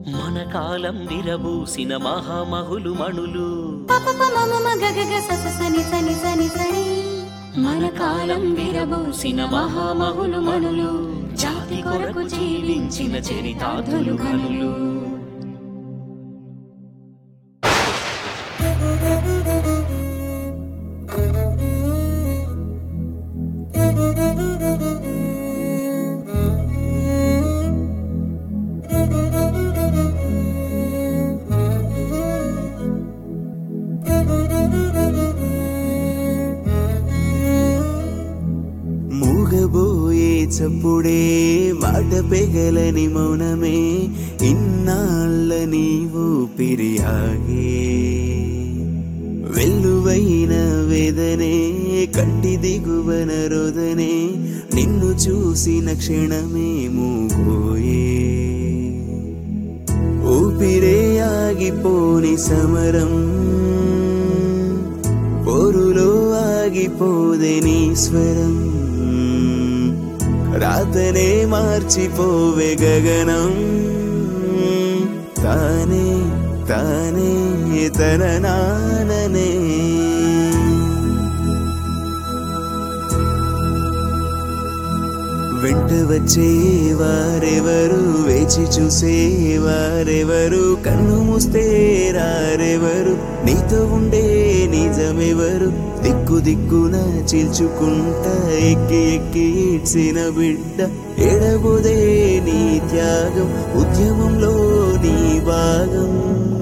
మన కాలం విరబూసిన మహామహులు మణులు మన కాలం విరబూసిన మహామహులు మనులు జాతి కొరకు జీవించిన చరితార్థులు ఘనులు మూగబోయే చప్పుడే మాట పెగలని మౌనమే ఇన్నాళ్ళ నీవు పిరియాగే వెల్లువైన వేదనే కంటి దిగువన రోదనే నిన్ను చూసిన క్షణమే మూగోయే ఊపిరే ఆగిపోని సమరం పోరులో ఆగిపోదే నీ స్వరం రాతనే మార్చిపోవే గగనం తానే తానే తన నాననే వెంట వచ్చే వారెవరు వేచి చూసే వారెవరు కన్ను మూస్తే రారెవరు నీతో ఉండే నిజమెవరు దిక్కు దిక్కున చీల్చుకుంటా ఎక్కి ఎక్కి ఇడ్చిన బిడ్డ ఎడబోదే నీ త్యాగం ఉద్యమంలో నీ భాగం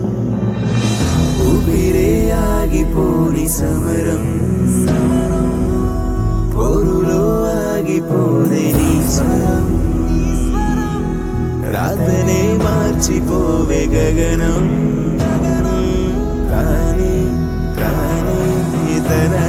ఊపిరే ఆగిపోని సమరం పోరులో ఆగిపోదే నీ స్వరం రాతనే మార్చిపోవే గగనం కానీ కానీ తన